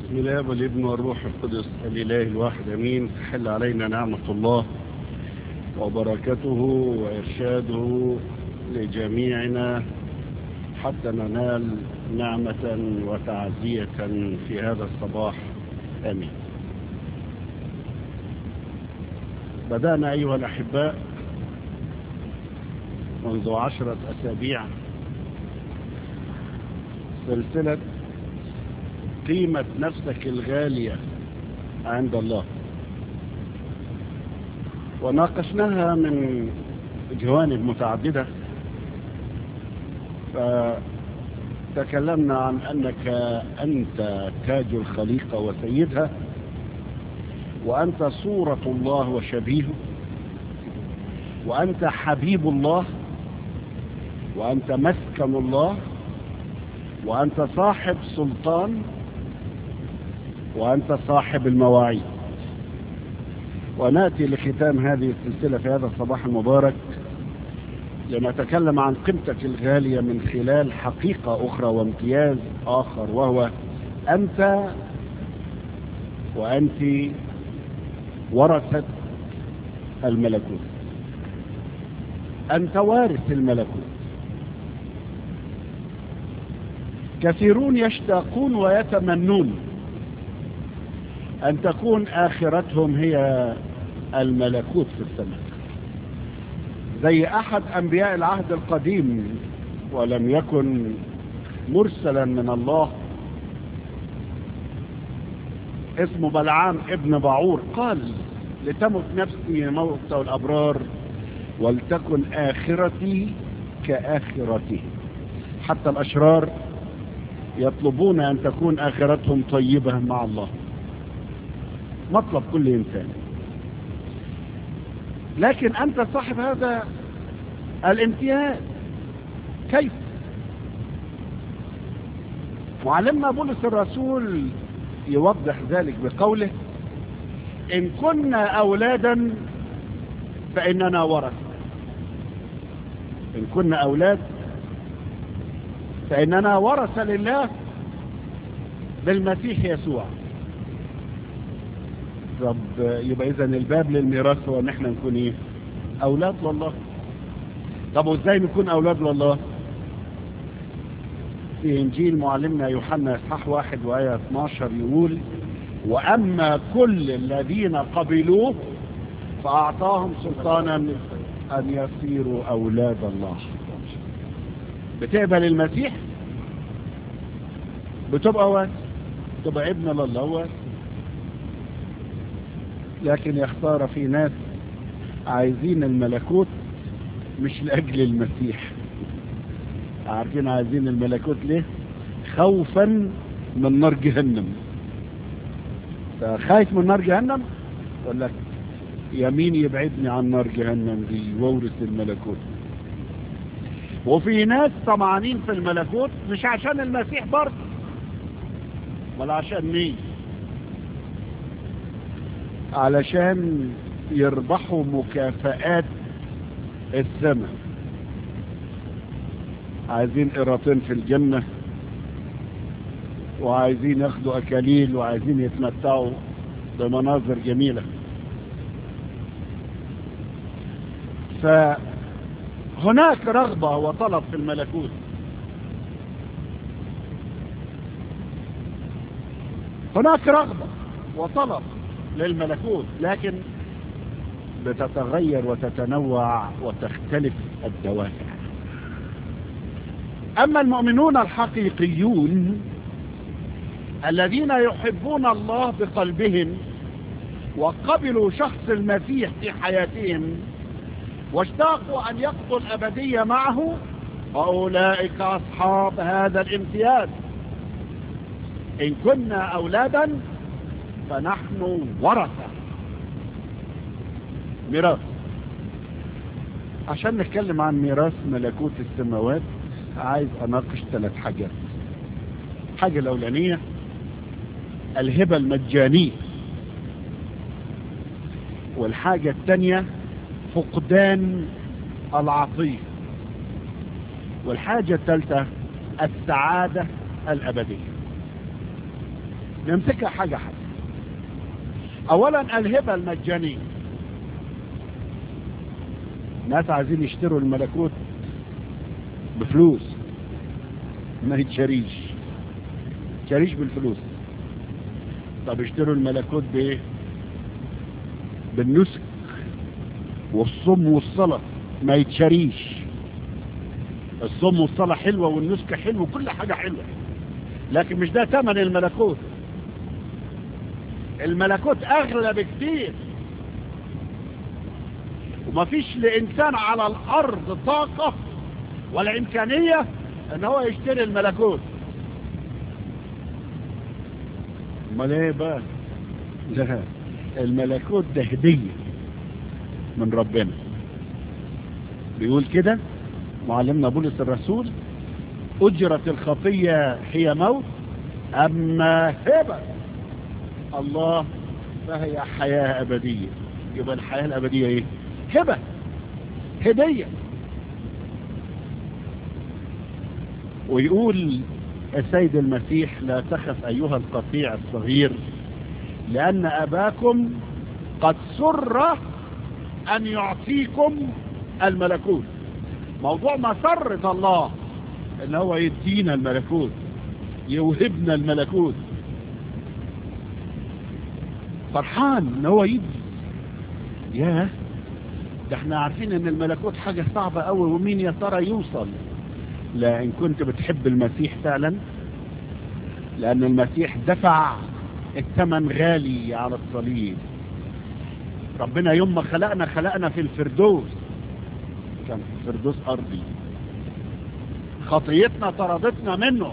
بسم الله والابن والروح القدس الإله الواحد أمين تحل علينا نعمة الله وبركته وإرشاده لجميعنا حتى ننال نعمة وتعزية في هذا الصباح آمين بدأنا أيها الأحباء منذ عشرة أسابيع سلسلة قيمة نفسك الغالية عند الله وناقشناها من جوانب متعددة فتكلمنا عن أنك أنت تاج الخليقة وسيدها وأنت صورة الله وشبيهه وأنت حبيب الله وأنت مسكن الله وأنت صاحب سلطان وأنت صاحب المواعيد ونأتي لختام هذه السلسلة في هذا الصباح المبارك لنتكلم عن قيمتك الغالية من خلال حقيقة أخرى وامتياز آخر وهو أنت وأنت ورثة الملكوت أنت وارث الملكوت كثيرون يشتاقون ويتمنون أن تكون آخرتهم هي الملكوت في السماء زي أحد أنبياء العهد القديم ولم يكن مرسلا من الله اسمه بلعام ابن بعور قال لتمت نفسي موت الأبرار ولتكن آخرتي كآخرته حتى الأشرار يطلبون أن تكون آخرتهم طيبة مع الله مطلب كل إنسان لكن أنت صاحب هذا الامتياز كيف معلمنا بولس الرسول يوضح ذلك بقوله إن كنا أولادا فإننا ورث إن كنا أولاد فإننا ورث لله بالمسيح يسوع طب يبقى إذا الباب للميراث هو إن إحنا نكون إيه؟ أولاد لله طب وإزاي نكون أولاد لله؟ في إنجيل معلمنا يوحنا إصحاح واحد وآية 12 يقول وأما كل الذين قبلوه فأعطاهم سلطانا أن يصيروا أولاد الله بتقبل المسيح بتبقى وارث تبقى ابن لله وارث لكن يختار في ناس عايزين الملكوت مش لأجل المسيح عارفين عايزين الملكوت ليه خوفا من نار جهنم خايف من نار جهنم يقول لك يمين يبعدني عن نار جهنم دي وورث الملكوت وفي ناس طمعانين في الملكوت مش عشان المسيح برضه ولا عشان مين علشان يربحوا مكافآت السماء عايزين قراطين في الجنة وعايزين ياخدوا أكاليل وعايزين يتمتعوا بمناظر جميلة فهناك رغبة وطلب في الملكوت هناك رغبة وطلب للملكوت لكن بتتغير وتتنوع وتختلف الدوافع أما المؤمنون الحقيقيون الذين يحبون الله بقلبهم وقبلوا شخص المسيح في حياتهم واشتاقوا أن يقضوا الأبدية معه فأولئك أصحاب هذا الامتياز إن كنا أولادا فنحن ورثة ميراث عشان نتكلم عن ميراث ملكوت السماوات عايز أناقش ثلاث حاجات الحاجة الأولانية الهبة المجانية والحاجة الثانية فقدان العطية والحاجة الثالثة السعادة الأبدية نمسكها حاجة حاجة اولا الهبة المجانية ناس عايزين يشتروا الملكوت بفلوس ما يتشريش تشريش بالفلوس طب اشتروا الملكوت بايه بالنسك والصم والصلاة ما يتشريش الصم والصلاة حلوة والنسك حلو وكل حاجة حلوة لكن مش ده ثمن الملكوت الملكوت اغلى بكتير ومفيش لانسان على الارض طاقة ولا امكانية ان هو يشتري الملكوت امال ايه بقى لا الملكوت ده هدية من ربنا بيقول كده معلمنا بولس الرسول أجرة الخطية هي موت أما هبة الله فهي حياة أبدية يبقى الحياة الأبدية إيه هبة هدية ويقول السيد المسيح لا تخف أيها القطيع الصغير لأن أباكم قد سر أن يعطيكم الملكوت موضوع مسرة الله ان هو يدينا الملكوت يوهبنا الملكوت فرحان ان هو يدي ياه ده احنا عارفين ان الملكوت حاجة صعبة قوي ومين يا ترى يوصل لا ان كنت بتحب المسيح فعلا لان المسيح دفع الثمن غالي على الصليب ربنا يوم ما خلقنا خلقنا في الفردوس كان في فردوس ارضي خطيتنا طردتنا منه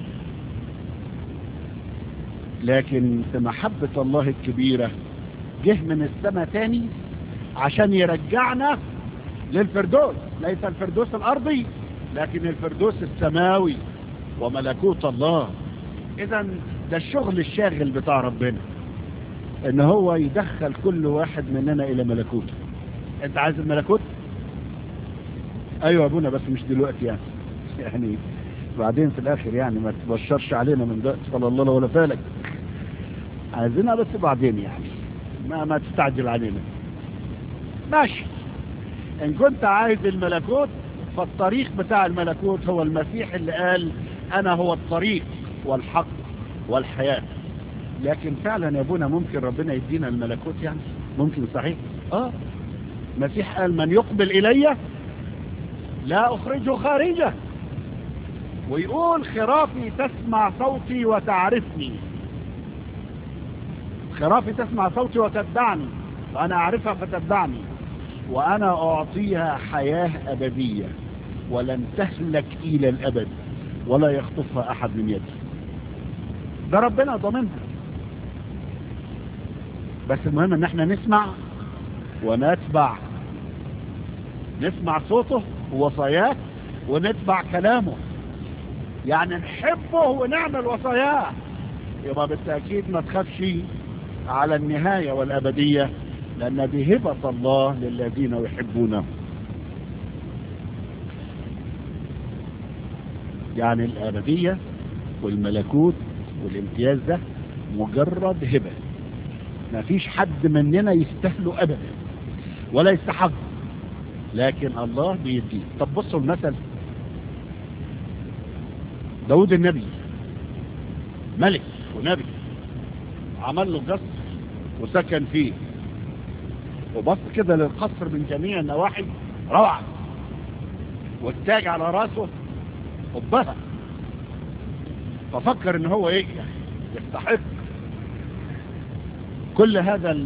لكن في محبة الله الكبيرة جه من السماء تاني عشان يرجعنا للفردوس ليس الفردوس الارضي لكن الفردوس السماوي وملكوت الله اذا ده الشغل الشاغل بتاع ربنا ان هو يدخل كل واحد مننا الى ملكوته انت عايز الملكوت ايوه يا ابونا بس مش دلوقتي يعني يعني بعدين في الاخر يعني ما تبشرش علينا من دلوقتي صلى الله ولا فالك عايزينها بس بعدين يعني ما ما تستعجل علينا ماشي ان كنت عايز الملكوت فالطريق بتاع الملكوت هو المسيح اللي قال انا هو الطريق والحق والحياة لكن فعلا يا ابونا ممكن ربنا يدينا الملكوت يعني ممكن صحيح اه المسيح قال من يقبل الي لا اخرجه خارجه ويقول خرافي تسمع صوتي وتعرفني خرافي تسمع صوتي وتتبعني وأنا أعرفها فتتبعني وأنا أعطيها حياة أبدية ولن تهلك إلى الأبد ولا يخطفها أحد من يدي ده ربنا ضمنها بس المهم ان احنا نسمع ونتبع نسمع صوته ووصاياه ونتبع كلامه يعني نحبه ونعمل وصاياه يبقى بالتأكيد ما تخافش على النهاية والأبدية لأن دي هبة الله للذين يحبونه يعني الأبدية والملكوت والامتياز ده مجرد هبة ما فيش حد مننا يستهله أبدا ولا يستحق لكن الله بيديه طب بصوا المثل داود النبي ملك ونبي عمل له قصر وسكن فيه وبص كده للقصر من جميع النواحي روعة والتاج على راسه قبها ففكر ان هو ايه يستحق كل هذا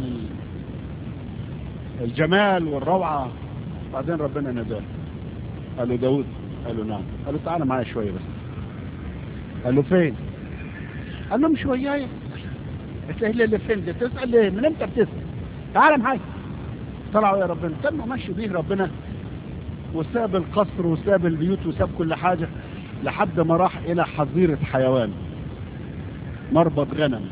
الجمال والروعة بعدين ربنا ناداه قال له داود قال له نعم قال له تعالى معايا شوية بس قال له فين قال له مش وياي تسأل اللي فين ده تسأل ليه من امتى بتسأل تعالى معايا طلعوا يا ربنا تم ماشي بيه ربنا وساب القصر وساب البيوت وساب كل حاجة لحد ما راح الى حظيرة حيوان مربط غنم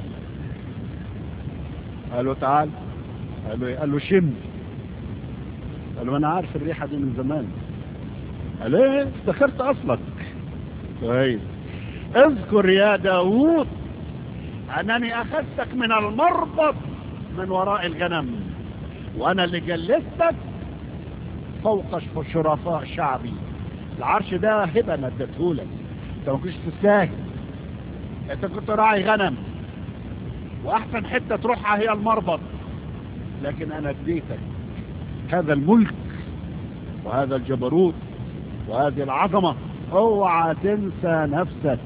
قال له تعال قال له قال له شم قال له انا عارف الريحة دي من زمان قال ايه افتكرت اصلك كويس اذكر يا داوود أنني أخذتك من المربط من وراء الغنم وأنا اللي جلستك فوق شرفاء شعبي العرش ده هبة أنا اديتهولك أنت ما كنتش تستاهل أنت كنت راعي غنم وأحسن حتة تروحها هي المربط لكن أنا اديتك هذا الملك وهذا الجبروت وهذه العظمة اوعى تنسى نفسك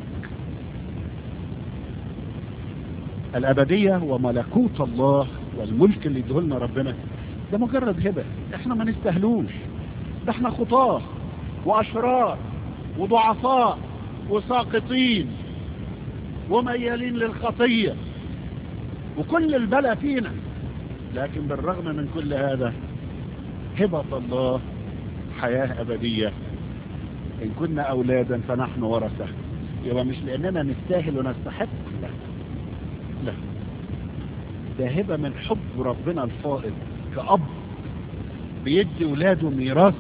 الأبدية وملكوت الله والملك اللي يدهلنا ربنا ده مجرد هبة احنا ما نستهلوش ده احنا خطاه وأشرار وضعفاء وساقطين وميالين للخطية وكل البلاء فينا لكن بالرغم من كل هذا هبة الله حياة أبدية إن كنا أولادا فنحن ورثة يبقى مش لأننا نستاهل ونستحق لا لا ده هبة من حب ربنا الفائض كأب بيدي ولاده ميراث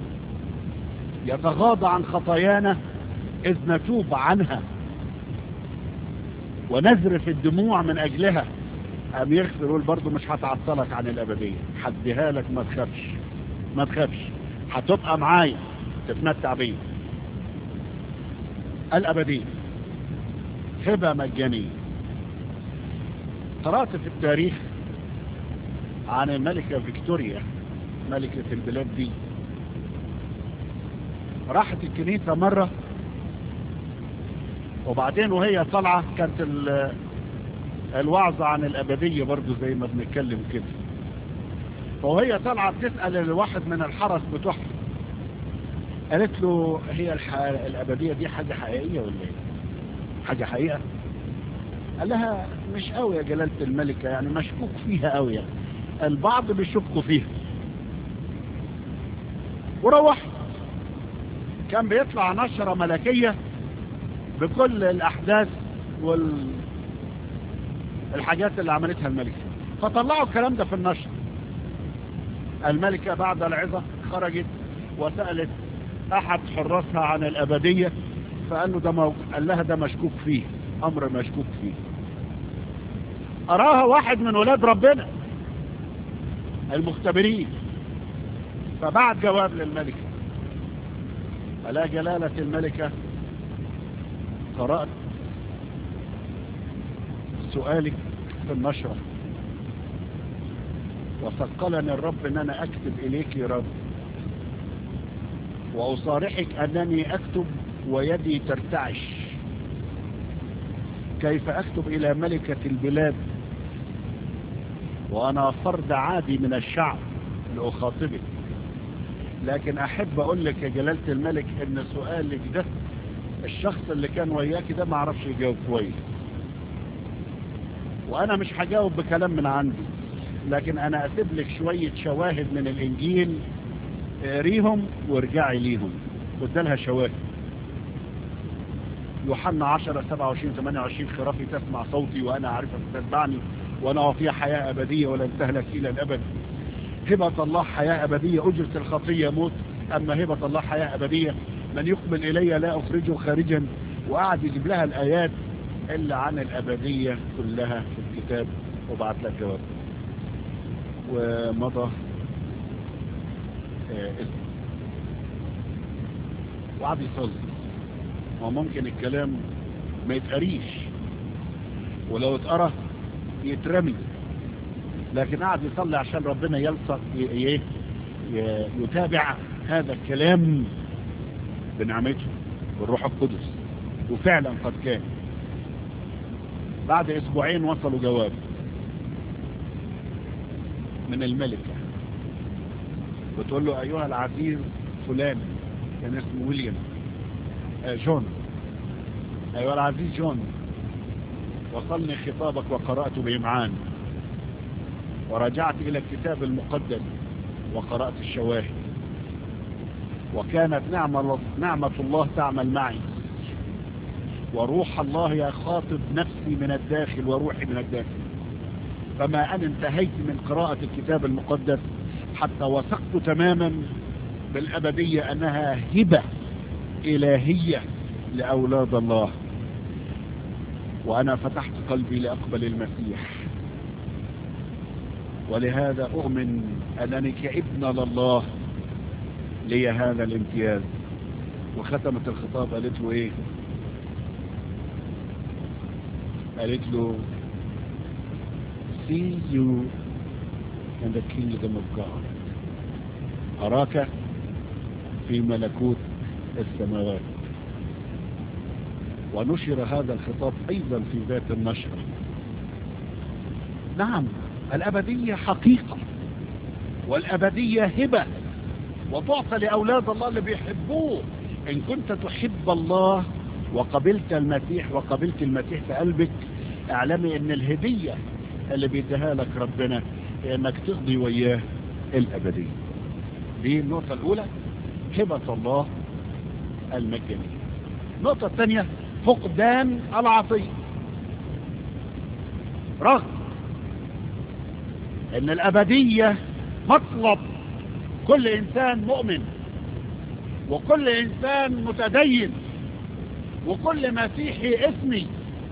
يتغاضى عن خطايانا إذ نتوب عنها ونذرف الدموع من أجلها أم يغفر يقول برضه مش هتعطلك عن الأبدية حديها لك ما تخافش ما تخافش هتبقى معايا تتمتع بيه الأبدية هبة مجانية قرأت في التاريخ عن الملكة فيكتوريا ملكة البلاد دي راحت الكنيسة مرة وبعدين وهي طالعة كانت الوعظة عن الأبدية برضو زي ما بنتكلم كده فوهي طالعة بتسأل الواحد من الحرس بتوعها قالت له هي الح... الأبدية دي حاجة حقيقية ولا ايه حاجة حقيقة قال لها مش قوي يا جلالة الملكة يعني مشكوك فيها قوي يعني البعض بيشكوا فيها وروح كان بيطلع نشرة ملكية بكل الأحداث وال الحاجات اللي عملتها الملكة فطلعوا الكلام ده في النشر الملكة بعد العظة خرجت وسألت أحد حراسها عن الأبدية فقال له ده موق... قال لها ده مشكوك فيه أمر مشكوك فيه أراها واحد من ولاد ربنا المختبرين فبعت جواب للملكة ألا جلالة الملكة قرأت سؤالك في النشرة وثقلني الرب ان انا اكتب اليك يا رب واصارحك انني اكتب ويدي ترتعش كيف اكتب الى ملكة البلاد وانا فرد عادي من الشعب لاخاطبك لكن احب اقول لك يا جلالة الملك ان سؤالك ده الشخص اللي كان وياك ده ما عرفش يجاوب كويس وانا مش هجاوب بكلام من عندي لكن انا اسيب لك شوية شواهد من الانجيل اقريهم وارجعي ليهم وادالها شواهد يوحنا 10 27 28 خرافي تسمع صوتي وانا عارفة تتبعني وانا وفيها حياة ابدية ولن تهلك الى الابد هبة الله حياة ابدية اجرة الخطية موت اما هبة الله حياة ابدية من يقبل الي لا اخرجه خارجا وقعد يجيب لها الايات الا عن الابدية كلها في الكتاب وبعت لك جواب ومضى اسم وقعد يصلي وممكن الكلام ما يتقريش ولو اتقرى يترمي لكن قعد يصلي عشان ربنا يلصق يتابع هذا الكلام بنعمته بالروح القدس وفعلا قد كان بعد اسبوعين وصلوا جواب من الملكة بتقول له ايها العزيز فلان كان اسمه ويليام آه جون ايها العزيز جون وصلني خطابك وقرأت بإمعان ورجعت الى الكتاب المقدس وقرأت الشواهد وكانت نعمة, نعمة الله تعمل معي وروح الله يخاطب نفسي من الداخل وروحي من الداخل فما أنا انتهيت من قراءة الكتاب المقدس حتى وثقت تماما بالأبدية أنها هبة إلهية لأولاد الله وأنا فتحت قلبي لأقبل المسيح ولهذا أؤمن أنني كابن لله لي هذا الامتياز وختمت الخطاب قالت له ايه قالت له see you in the kingdom of God أراك في ملكوت السماوات ونشر هذا الخطاب أيضا في ذات النشر نعم الأبدية حقيقة والأبدية هبة وتعطى لأولاد الله اللي بيحبوه إن كنت تحب الله وقبلت المسيح وقبلت المسيح في قلبك اعلمي ان الهدية اللي بيديها لك ربنا هي انك تقضي وياه الأبدية دي النقطة الأولى هبة الله المجانية النقطة الثانية فقدان العطية رغم ان الأبدية مطلب كل إنسان مؤمن وكل إنسان متدين وكل مسيحي اسمي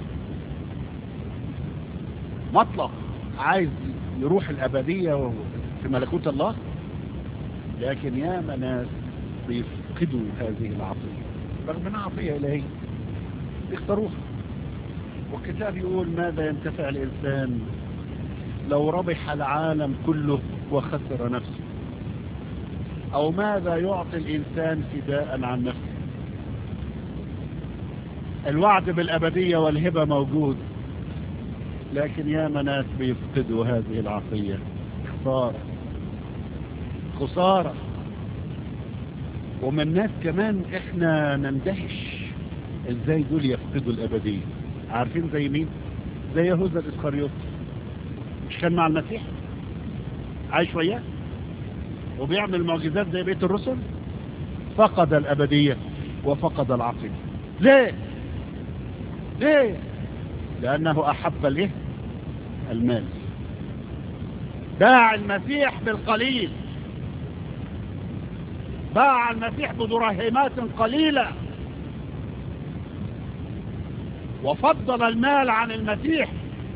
مطلق عايز يروح الأبدية في ملكوت الله لكن يا ناس بيفقدوا هذه العطية رغم انها عطية إلهية يختاروها والكتاب يقول ماذا ينتفع الإنسان لو ربح العالم كله وخسر نفسه أو ماذا يعطي الإنسان فداء عن نفسه الوعد بالأبدية والهبة موجود لكن يا ناس بيفقدوا هذه العطية خسارة خسارة ومن ناس كمان احنا نندهش ازاي دول يفقدوا الأبدية عارفين زي مين زي يهوذا الإسخريوط مش كان مع المسيح عايش وياه وبيعمل معجزات زي بيت الرسل فقد الأبدية وفقد العقل ليه ليه لأنه أحب الايه المال باع المسيح بالقليل باع المسيح بدرهمات قليلة وفضل المال عن المسيح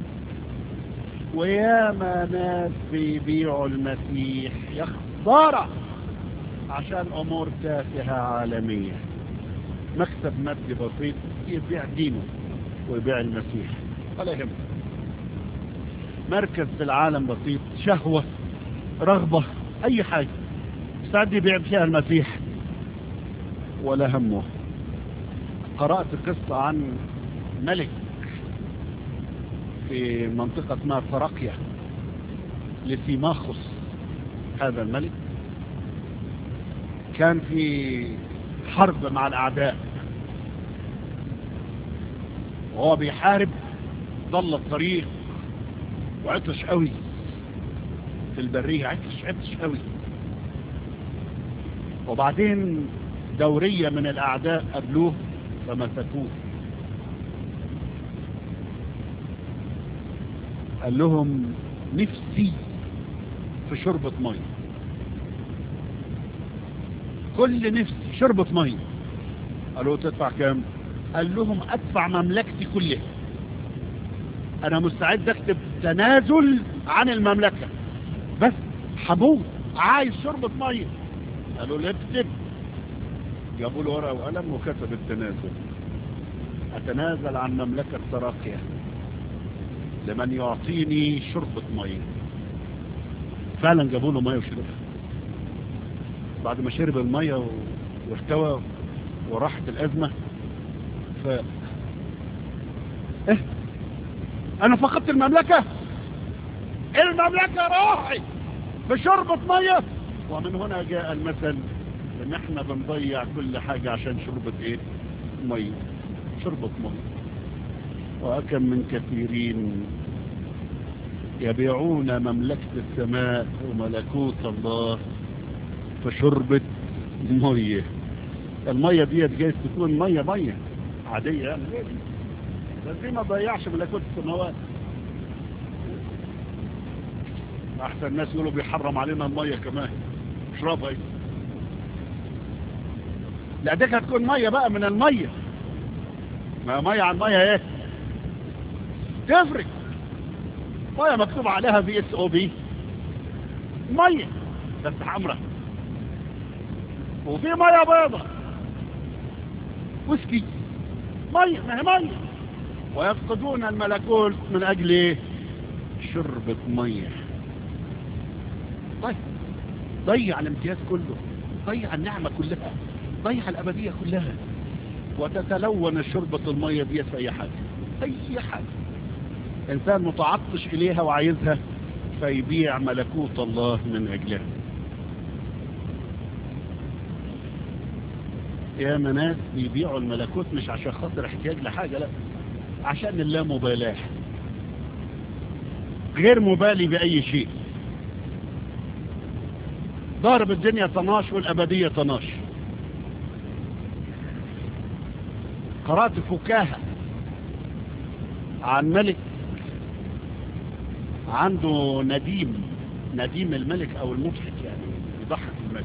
وياما ناس بيبيعوا المسيح يا خسارة عشان أمور تافهة عالمية مكسب مادي بسيط يبيع دينه ويبيع المسيح ولا يهم مركز في العالم بسيط شهوة رغبة أي حاجة سعد يبيع فيها المسيح ولا همه قرأت قصة عن ملك في منطقة ما فراقيا لسيماخوس هذا الملك كان في حرب مع الأعداء وهو بيحارب ضل الطريق وعطش قوي في البرية عطش عطش قوي وبعدين دورية من الأعداء قبلوه فمسكوه قال لهم نفسي في شربة مية كل نفسي شربة مية قالوا تدفع كام قال لهم ادفع مملكتي كلها انا مستعد اكتب تنازل عن المملكة بس حمود عايز شربة مية قالوا له اكتب جابوا له ورقة وقلم وكتب التنازل اتنازل عن مملكة تراقية لمن يعطيني شربة مية فعلا جابوا له مية وشربها بعد ما شرب المية واستوى وراحت الأزمة ف ايه انا فقدت المملكة المملكة راحي بشربة مية ومن هنا جاء المثل ان احنا بنضيع كل حاجة عشان شربة ايه مية شربة مية وأكم من كثيرين يبيعون مملكة السماء وملكوت الله فشربة مية المية ديت جايز تكون مية مية عادية يعني بس دي ما ضيعش ملكوت السماوات احسن الناس يقولوا بيحرم علينا المية كمان اشربها لا دي هتكون مية بقى من المية ما مية عن مية ايه تفرق ميه مكتوب عليها في اس او بي ميه بس حمراء وفي ميه بيضاء ويسكي ميه ما هي ميه ويفقدون الملكوت من اجل ايه شربة ميه طيب ضيع الامتياز كله ضيع النعمة كلها ضيع الابدية كلها وتتلون شربة المية دي في اي حاجة اي حاجة انسان متعطش اليها وعايزها فيبيع ملكوت الله من اجلها يا ناس بيبيعوا الملكوت مش عشان خاطر احتياج لحاجة لا عشان اللامبالاة غير مبالي بأي شيء ضارب الدنيا طناش والأبدية طناش قرأت فكاهة عن ملك عنده نديم نديم الملك او المضحك يعني يضحك الملك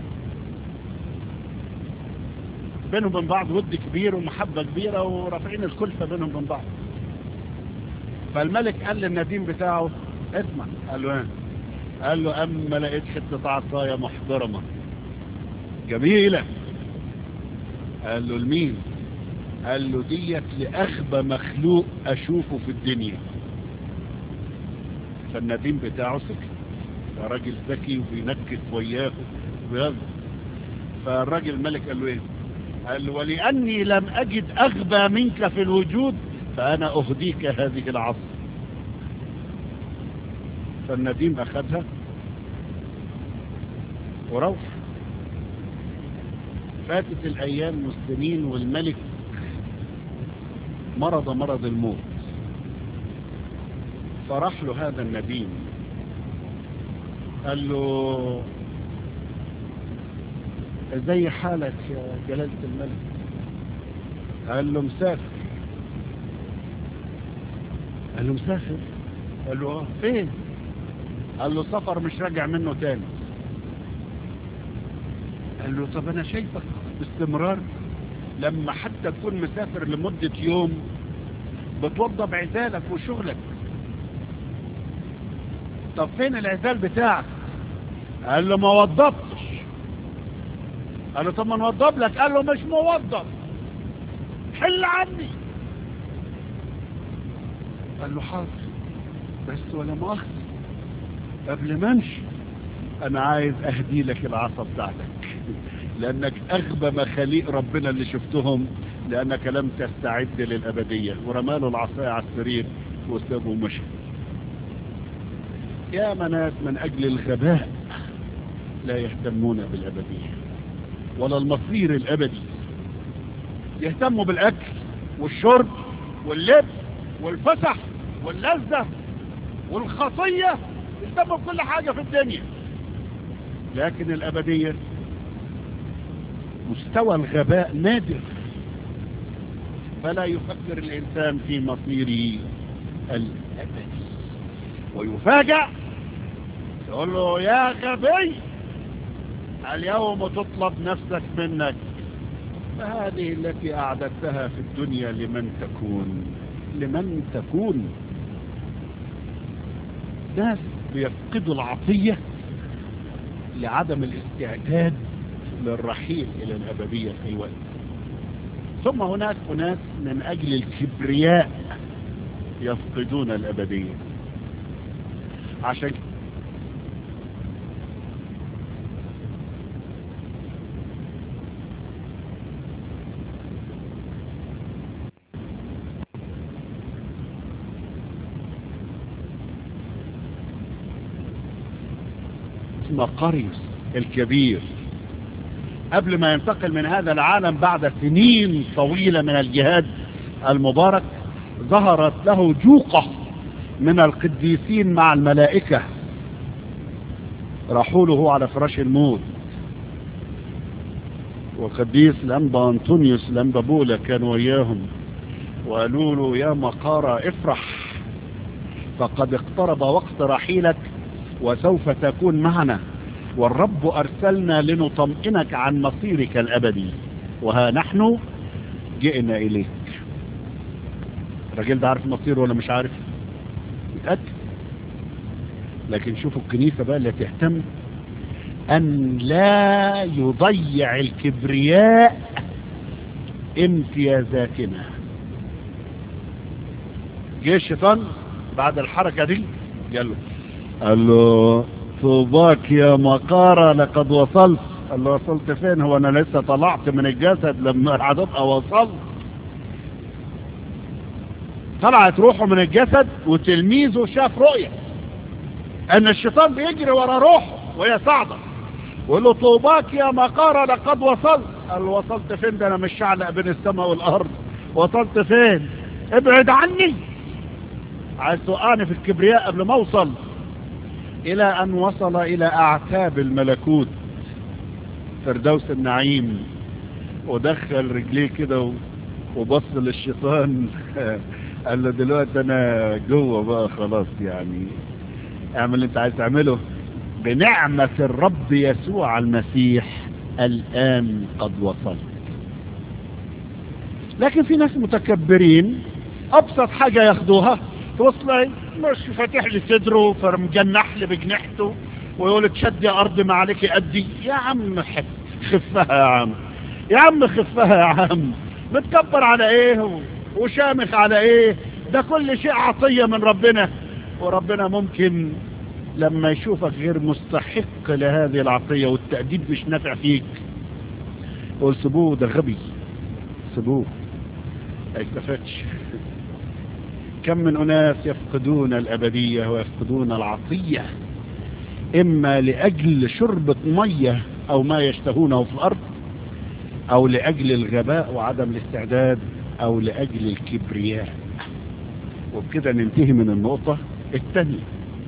بينهم وبين بعض ود كبير ومحبة كبيرة ورافعين الكلفة بينهم وبين بعض فالملك قال للنديم بتاعه اسمع قال له ايه قال له اما لقيت حتة عصاية محترمة جميلة قال له لمين قال له ديت لأغبى مخلوق أشوفه في الدنيا فالنديم بتاعه سكت راجل ذكي وبينكت وياه وياه فالراجل الملك قال له ايه قال له ولأني لم أجد أغبى منك في الوجود فأنا أهديك هذه العصر فالنديم أخذها وروح فاتت الأيام والسنين والملك مرض مرض الموت فراح له هذا النديم قال له زي حالك يا جلالة الملك قال له مسافر قال له مسافر قال له اه فين قال له سفر مش راجع منه تاني قال له طب انا شايفك باستمرار لما حتى تكون مسافر لمدة يوم بتوضب عزالك وشغلك طب فين العزال بتاعك قال له ما وضبتش قال له طب ما نوضب لك قال له مش موضب حل عني قال له حاضر بس ولا مؤاخذة قبل ما امشي انا عايز اهدي لك العصا بتاعتك لانك اغبى مخاليق ربنا اللي شفتهم لانك لم تستعد للابدية ورماله العصاية على السرير وسابه ومشي يا مناس من اجل الغباء لا يهتمون بالابدية ولا المصير الابدي يهتموا بالاكل والشرب واللبس والفسح واللذة والخطية يهتموا بكل حاجة في الدنيا لكن الابدية مستوى الغباء نادر فلا يفكر الانسان في مصيره الابدي ويفاجأ يقول له يا غبي اليوم تطلب نفسك منك فهذه التي أعددتها في الدنيا لمن تكون لمن تكون ناس بيفقدوا العطية لعدم الاستعداد للرحيل إلى الأبدية في الوقت ثم هناك أناس من أجل الكبرياء يفقدون الأبدية عشان مقاريوس الكبير قبل ما ينتقل من هذا العالم بعد سنين طويلة من الجهاد المبارك ظهرت له جوقة من القديسين مع الملائكة راحوا له على فراش الموت وقديس الأنبا أنطونيوس الأنبا بولا كانوا وياهم وقالوا له يا مقارة افرح فقد اقترب وقت رحيلك وسوف تكون معنا والرب أرسلنا لنطمئنك عن مصيرك الأبدي وها نحن جئنا إليك الراجل ده عارف مصيره ولا مش عارف يتأكد لكن شوفوا الكنيسة بقى اللي تهتم أن لا يضيع الكبرياء امتيازاتنا جه الشيطان بعد الحركة دي قال له قال له طوباك يا مقارة لقد وصلت قال له وصلت فين هو انا لسه طلعت من الجسد لما هتبقى وصلت طلعت روحه من الجسد وتلميذه شاف رؤية ان الشيطان بيجري ورا روحه وهي صاعدة ويقول له طوباك يا مقارة لقد وصلت قال له وصلت فين ده انا مش شعلق بين السماء والارض وصلت فين ابعد عني عايز توقعني في الكبرياء قبل ما اوصل الى ان وصل الى اعتاب الملكوت فردوس النعيم ودخل رجليه كده وبص للشيطان قال له دلوقتي انا جوه بقى خلاص يعني اعمل اللي انت عايز تعمله بنعمة الرب يسوع المسيح الآن قد وصلت لكن في ناس متكبرين أبسط حاجة ياخدوها توصل مش فاتح لي صدره فمجنح لي بجنحته ويقول لك شد يا أرض ما عليك أدي يا عم خفها يا عم يا عم خفها يا عم متكبر على ايه وشامخ على ايه ده كل شيء عطية من ربنا وربنا ممكن لما يشوفك غير مستحق لهذه العطية والتأديب مش نافع فيك يقول سيبوه ده غبي سيبوه ما يستفادش كم من أناس يفقدون الأبدية ويفقدون العطية إما لأجل شربة مية أو ما يشتهونه في الأرض أو لأجل الغباء وعدم الاستعداد أو لأجل الكبرياء وبكده ننتهي من النقطة الثانية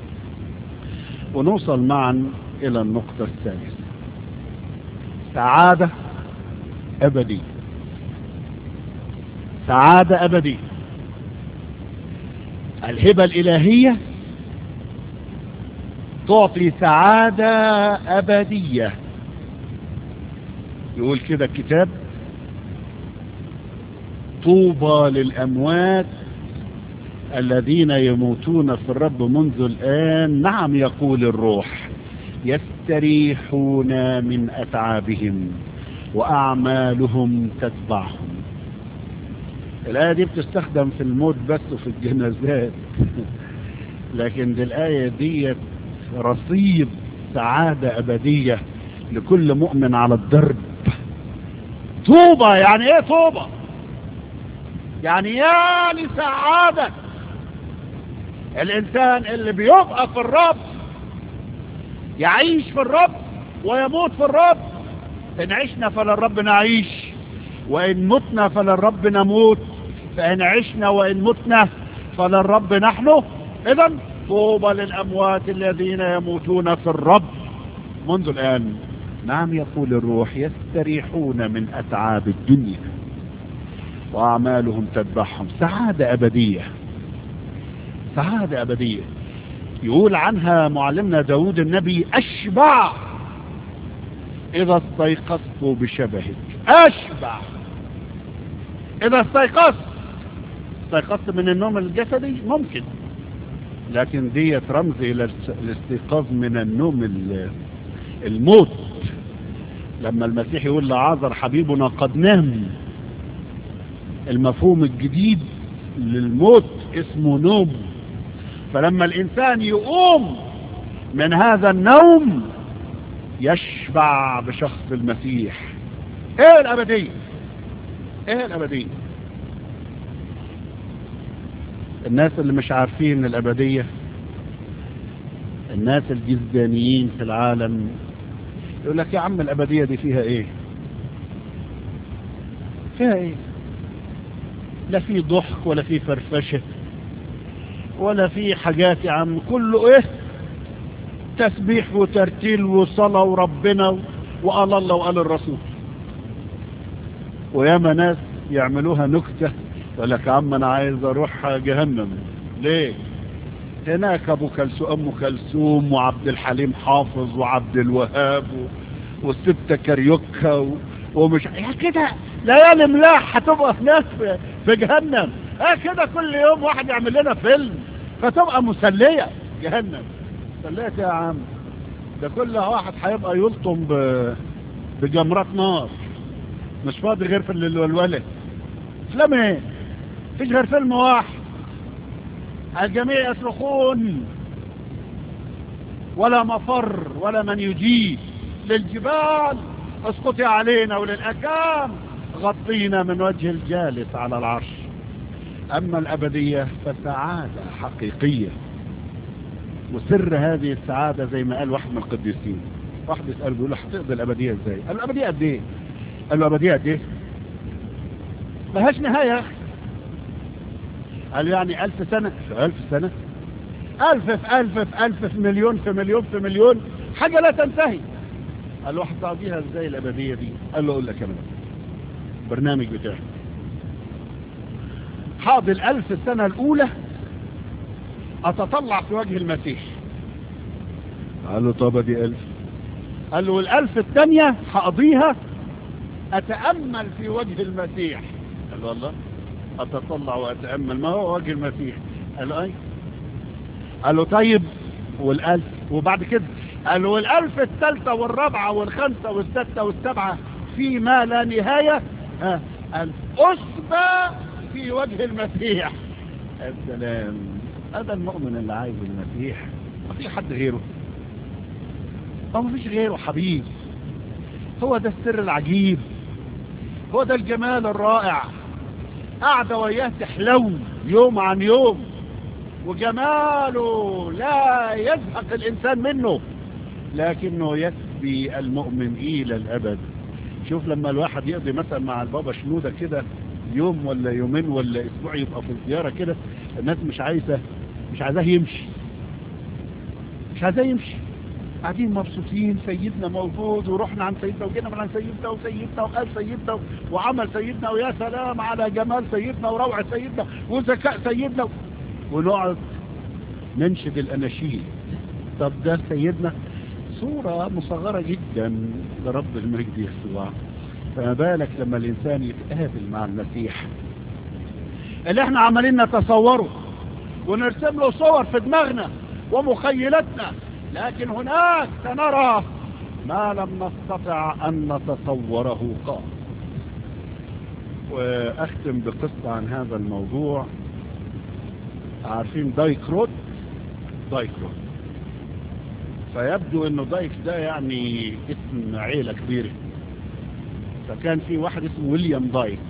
ونوصل معا إلى النقطة الثالثة سعادة أبدية سعادة أبدية الهبة الإلهية تعطي سعادة أبدية يقول كده الكتاب طوبى للأموات الذين يموتون في الرب منذ الآن نعم يقول الروح يستريحون من أتعابهم وأعمالهم تتبعهم الآية دي بتستخدم في الموت بس وفي الجنازات لكن دي الآية دي رصيد سعادة أبدية لكل مؤمن على الدرب طوبة يعني ايه طوبة يعني يا لسعادة الانسان اللي بيبقى في الرب يعيش في الرب ويموت في الرب ان عشنا فللرب نعيش وان متنا فللرب نموت فان عشنا وان متنا فللرب نحن اذا طوبى للاموات الذين يموتون في الرب منذ الان نعم يقول الروح يستريحون من اتعاب الدنيا واعمالهم تتبعهم سعادة ابدية سعادة ابدية يقول عنها معلمنا داود النبي اشبع اذا استيقظت بشبهك اشبع اذا استيقظت استيقظت من النوم الجسدي ممكن لكن ديت رمز الى الاستيقاظ من النوم الموت لما المسيح يقول لعازر حبيبنا قد نام المفهوم الجديد للموت اسمه نوم فلما الانسان يقوم من هذا النوم يشبع بشخص المسيح ايه الابدية ايه الابدية الناس اللي مش عارفين الابدية الناس الجزدانيين في العالم يقول لك يا عم الابدية دي فيها ايه فيها ايه لا في ضحك ولا في فرفشة ولا في حاجات يا عم كله ايه تسبيح وترتيل وصلاة وربنا وقال الله وقال الرسول وياما ناس يعملوها نكتة يقول لك يا عم انا عايز اروح جهنم ليه هناك ابو كلثوم ام كلثوم وعبد الحليم حافظ وعبد الوهاب و... والستة كاريوكا و... ومش يا كده ليالي ملاح هتبقى هناك في... في جهنم اه كده كل يوم واحد يعمل لنا فيلم فتبقى مسلية جهنم مسلية يا عم ده كل واحد هيبقى يلطم ب... بجمرات نار مش فاضي غير في الولولة افلام ايه فيش غير فيلم واحد الجميع يصرخون ولا مفر ولا من يجيب للجبال اسقطي علينا وللأكام غطينا من وجه الجالس على العرش أما الأبدية فسعادة حقيقية وسر هذه السعادة زي ما قال واحد من القديسين واحد يسأل بيقول له هتقضي الأبدية ازاي قال له الأبدية قد ايه قال له الأبدية قد ايه ملهاش نهاية قال له يعني ألف سنة في ألف سنة ألف في ألف في ألف في مليون في مليون في مليون حاجة لا تنتهي قال له هتقضيها ازاي الأبدية دي قال له أقول لك أنا برنامج بتاعي حاضر الألف السنة الأولى أتطلع في وجه المسيح قال له طب دي ألف قال له الألف الثانية هقضيها أتأمل في وجه المسيح قال له الله أتطلع وأتأمل ما هو وجه المسيح قال له أي قال له طيب والألف وبعد كده قال له والألف الثالثة والرابعة والخامسة والستة والسبعة فيما لا نهاية ها قال أسبى في وجه المسيح السلام هذا المؤمن اللي عايز المسيح ما في حد غيره هو ما فيش غيره حبيب هو ده السر العجيب هو ده الجمال الرائع قاعدة وياه تحلو يوم عن يوم وجماله لا يزهق الإنسان منه لكنه يسبي المؤمن إلى الأبد شوف لما الواحد يقضي مثلا مع البابا شنودة كده يوم ولا يومين ولا اسبوع يبقى في الزيارة كده الناس مش عايزة مش عايزاه يمشي مش عايزاه يمشي قاعدين مبسوطين سيدنا موجود ورحنا عن سيدنا وجينا من عن سيدنا وسيدنا وقال سيدنا وعمل سيدنا ويا سلام على جمال سيدنا وروعة سيدنا وذكاء سيدنا ونقعد ننشد الأناشيد طب ده سيدنا صورة مصغرة جدا لرب المجد يسوع فما بالك لما الإنسان يتقابل مع المسيح اللي احنا عمالين نتصوره ونرسم له صور في دماغنا ومخيلتنا لكن هناك سنرى ما لم نستطع أن نتصوره قام وأختم بقصة عن هذا الموضوع عارفين دايك رود دايك رود فيبدو انه دايك ده يعني اسم عيلة كبيرة فكان في واحد اسمه ويليام دايك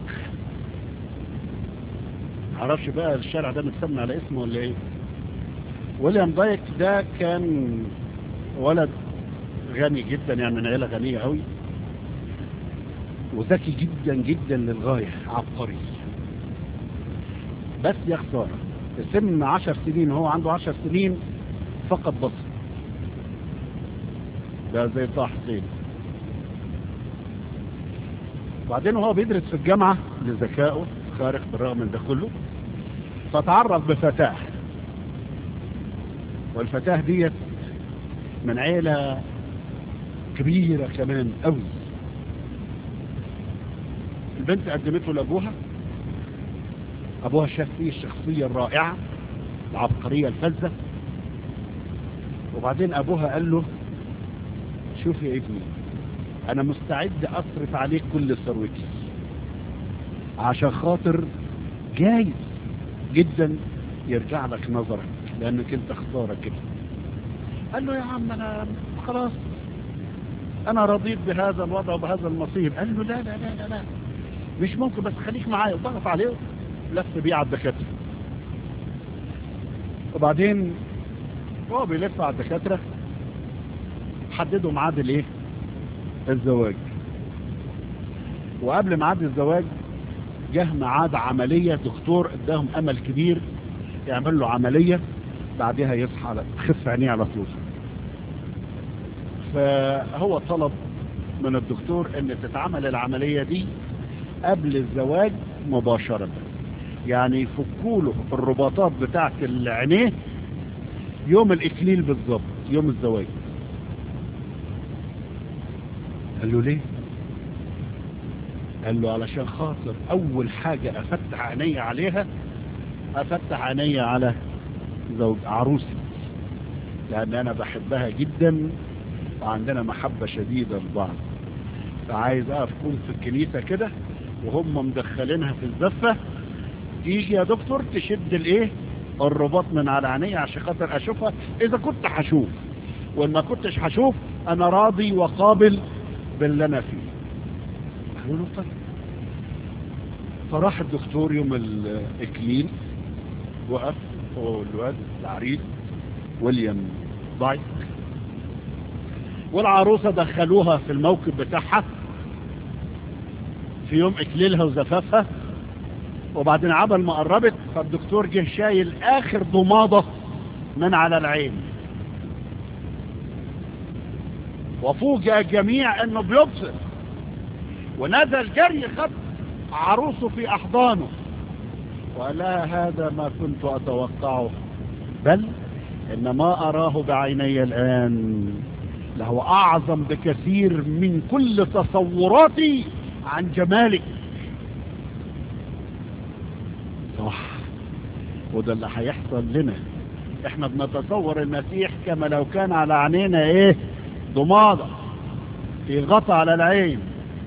معرفش بقى الشارع ده متسمى على اسمه ولا ايه ويليام دايك ده كان ولد غني جدا يعني من عيلة غنية قوي وذكي جدا جدا للغاية عبقري بس يا خسارة في سن عشر سنين هو عنده عشر سنين فقط بصر ده زي طه حسين وبعدين وهو بيدرس في الجامعة لذكائه خارق بالرغم من ده كله فتعرف بفتاة والفتاة ديت من عيلة كبيرة كمان قوي البنت قدمته لأبوها أبوها شاف فيه الشخصية الرائعة العبقرية الفذة وبعدين أبوها قال له شوف يا ابني أنا مستعد أصرف عليك كل ثروتي عشان خاطر جايز جدا يرجع لك نظرك لأنك أنت خسارة كده قال له يا عم أنا خلاص أنا رضيت بهذا الوضع وبهذا المصير قال له لا لا لا لا, لا. مش ممكن بس خليك معايا ضغط عليه لف بيه على الدكاترة وبعدين هو بيلف على الدكاترة حددوا ميعاد الايه الزواج وقبل ميعاد الزواج جه ميعاد عملية دكتور اداهم امل كبير يعمل له عملية بعدها يصحى على خف عينيه على طول فهو طلب من الدكتور ان تتعمل العملية دي قبل الزواج مباشرة يعني يفكوا له الرباطات بتاعت العينيه يوم الاكليل بالظبط يوم الزواج قال له ليه قال له علشان خاطر اول حاجة افتح عيني عليها افتح عيني على زوج عروسي لان انا بحبها جدا وعندنا محبة شديدة لبعض فعايز اقف كون في الكنيسة كده وهم مدخلينها في الزفة تيجي يا دكتور تشد الايه الرباط من على عيني عشان خاطر اشوفها اذا كنت هشوف وان ما كنتش هشوف انا راضي وقابل باللي انا فيه قالوا له طيب فراح الدكتور يوم الاكليل وقف هو الواد العريس ويليام بايك والعروسة دخلوها في الموكب بتاعها في يوم اكليلها وزفافها وبعدين عبل ما قربت فالدكتور جه شايل اخر ضماضة من على العين وفوجئ الجميع انه بيبصر ونزل جري خد عروسه في احضانه وقال لها هذا ما كنت اتوقعه بل ان ما اراه بعيني الان لهو اعظم بكثير من كل تصوراتي عن جمالك صح وده اللي هيحصل لنا احنا بنتصور المسيح كما لو كان على عينينا ايه ضماده في غطى على العين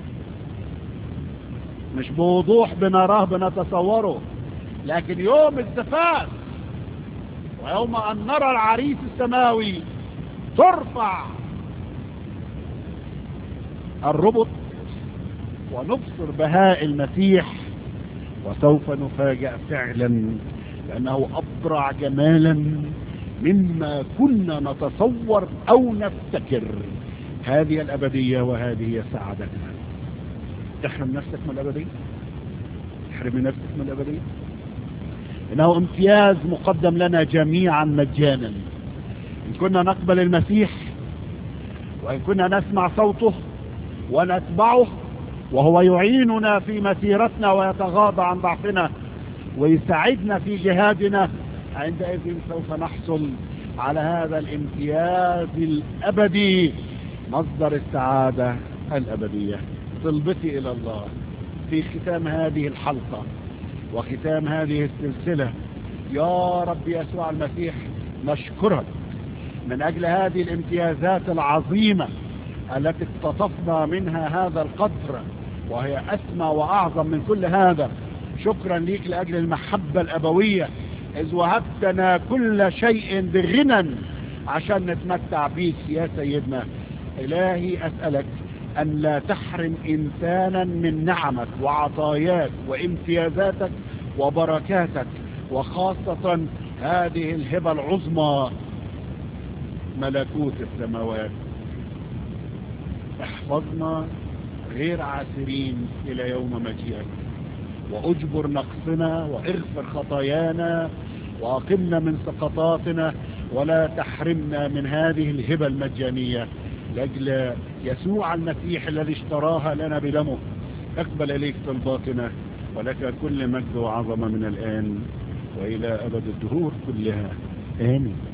مش بوضوح بنراه بنتصوره لكن يوم الزفاف ويوم ان نرى العريس السماوي ترفع الربط ونبصر بهاء المسيح وسوف نفاجأ فعلا لأنه أبرع جمالا مما كنا نتصور أو نفتكر هذه الأبدية وهذه هي سعادتنا تحرم نفسك من الأبدية تحرمي نفسك من الأبدية إنه امتياز مقدم لنا جميعا مجانا إن كنا نقبل المسيح وإن كنا نسمع صوته ونتبعه وهو يعيننا في مسيرتنا ويتغاضى عن ضعفنا ويساعدنا في جهادنا عندئذ سوف نحصل على هذا الامتياز الأبدي مصدر السعادة الأبدية طلبتي إلى الله في ختام هذه الحلقة وختام هذه السلسلة يا رب يسوع المسيح نشكرك من أجل هذه الامتيازات العظيمة التي اقتطفنا منها هذا القدر وهي أسمى وأعظم من كل هذا شكرا ليك لأجل المحبة الأبوية إذ وهبتنا كل شيء بغنى عشان نتمتع بيك يا سيدنا إلهي أسألك أن لا تحرم إنسانا من نعمك وعطاياك وامتيازاتك وبركاتك وخاصة هذه الهبة العظمى ملكوت السماوات احفظنا غير عاسرين إلى يوم مجيئك وأجبر نقصنا واغفر خطايانا وأقمنا من سقطاتنا ولا تحرمنا من هذه الهبة المجانية لأجل يسوع المسيح الذي اشتراها لنا بدمه اقبل إليك طلباتنا ولك كل مجد وعظمة من الآن وإلى أبد الدهور كلها آمين